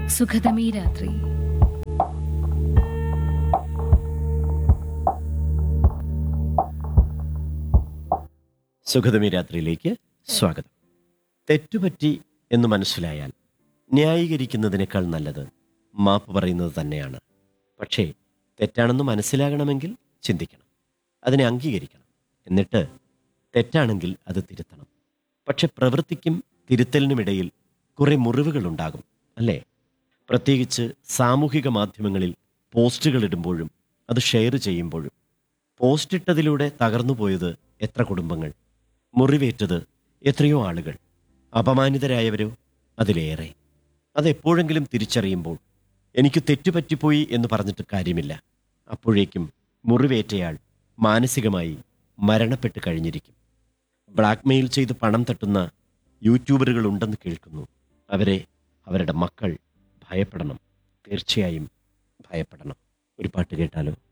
സുഖതമീ രാത്രി സുഖതമി രാത്രിയിലേക്ക് സ്വാഗതം തെറ്റുപറ്റി എന്ന് മനസ്സിലായാൽ ന്യായീകരിക്കുന്നതിനേക്കാൾ നല്ലത് മാപ്പ് പറയുന്നത് തന്നെയാണ് പക്ഷേ തെറ്റാണെന്ന് മനസ്സിലാകണമെങ്കിൽ ചിന്തിക്കണം അതിനെ അംഗീകരിക്കണം എന്നിട്ട് തെറ്റാണെങ്കിൽ അത് തിരുത്തണം പക്ഷെ പ്രവൃത്തിക്കും തിരുത്തലിനുമിടയിൽ കുറെ മുറിവുകളുണ്ടാകും അല്ലേ പ്രത്യേകിച്ച് സാമൂഹിക മാധ്യമങ്ങളിൽ പോസ്റ്റുകൾ ഇടുമ്പോഴും അത് ഷെയർ ചെയ്യുമ്പോഴും പോസ്റ്റ് ഇട്ടതിലൂടെ തകർന്നു പോയത് എത്ര കുടുംബങ്ങൾ മുറിവേറ്റത് എത്രയോ ആളുകൾ അപമാനിതരായവരോ അതിലേറെ അതെപ്പോഴെങ്കിലും തിരിച്ചറിയുമ്പോൾ എനിക്ക് തെറ്റുപറ്റിപ്പോയി എന്ന് പറഞ്ഞിട്ട് കാര്യമില്ല അപ്പോഴേക്കും മുറിവേറ്റയാൾ മാനസികമായി മരണപ്പെട്ട് കഴിഞ്ഞിരിക്കും ബ്ലാക്ക്മെയിൽ ചെയ്ത് പണം തട്ടുന്ന യൂട്യൂബറുകൾ ഉണ്ടെന്ന് കേൾക്കുന്നു അവരെ അവരുടെ മക്കൾ ഭയപ്പെടണം തീർച്ചയായും ഭയപ്പെടണം ഒരു പാട്ട് കേട്ടാലോ